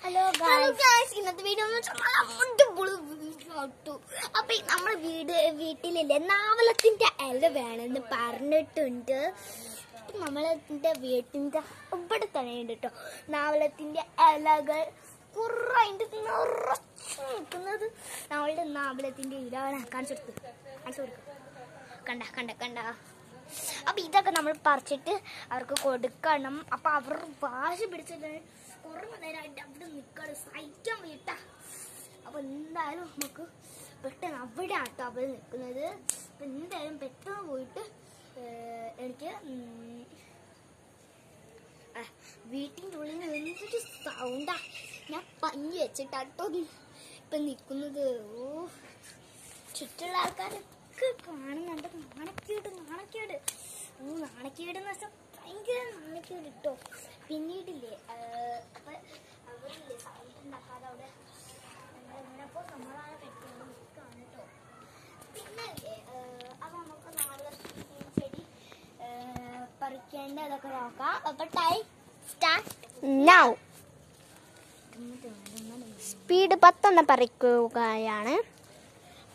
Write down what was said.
hello guys ഇന്നത്തെ video എന്ന് വെച്ചാൽ അടിപൊളി വീഡിയോ ആട്ടു അപ്പൊ ഈ നമ്മുടെ വീട് വീട്ടിലില്ലേ നാവലത്തിന്റെ ഇല വേണമെന്ന് പറഞ്ഞിട്ടുണ്ട് അപ്പൊ നമ്മളെ വീട്ടിന്റെ ഇവിടെ തന്നെ ഉണ്ട് കേട്ടോ നാവലത്തിന്റെ ഇലകൾ കുറേ അതിന്റെ നിറച്ച് നിൽക്കുന്നത് നമ്മളുടെ നാവലത്തിന്റെ ഇല കാണിച്ചു കൊടുക്കും കാണിച്ചു കൊടുക്കും കണ്ട കണ്ട കണ്ട അപ്പൊ ഇതൊക്കെ നമ്മൾ പറിച്ചിട്ട് അവർക്ക് കൊടുക്കണം അപ്പൊ അവർ വാശി പിടിച്ചിട്ട് കുറെ നേരമായിട്ട് അവിടെ നിൽക്കാണ് സഹിക്കാൻ വീട്ട അപ്പൊ എന്തായാലും നമുക്ക് പെട്ടെന്ന് അവിടെ ആട്ടോ അവർ നിൽക്കുന്നത് അപ്പൊ എന്തായാലും പെട്ടെന്ന് പോയിട്ട് ഏർ, എനിക്ക് ഉം, ആ, വീട്ടിൻ്റെ ഉള്ളിൽ നിന്ന് എന്തൊരു സൗണ്ടാ ഞാൻ പഞ്ഞി വെച്ചിട്ടാട്ടോ ഇപ്പൊ നിൽക്കുന്നത് ഓ ചുറ്റുള്ള ആൾക്കാരൊക്കെ കാണുന്നുണ്ട് നാണക്കേട് നാണക്കേട് ഓ നാണക്കേട് എന്ന് വെച്ചാൽ ഭയങ്കര നാണക്കേട് കേട്ടോ പിന്നീടില്ലേ ആഹ്, അപ്പൊ അവരില്ലേ സൗണ്ട് ഉണ്ടാക്കാതെ അവിടെ നിന്നപ്പോ നമ്മളാണ് പെട്ടെന്ന് നിൽക്കാണ് കേട്ടോ പിന്നെ ഇല്ലേ, ആഹ്, അപ്പൊ നമുക്ക് നാളെ ചെടി ആഹ്, പറിക്കേണ്ട അതൊക്കെ നോക്കാം അപ്പൊ ടൈം സ്റ്റാർട്ട് നൗ സ്പീഡ് പത്തെണ്ണം പറിക്കുകയാണ്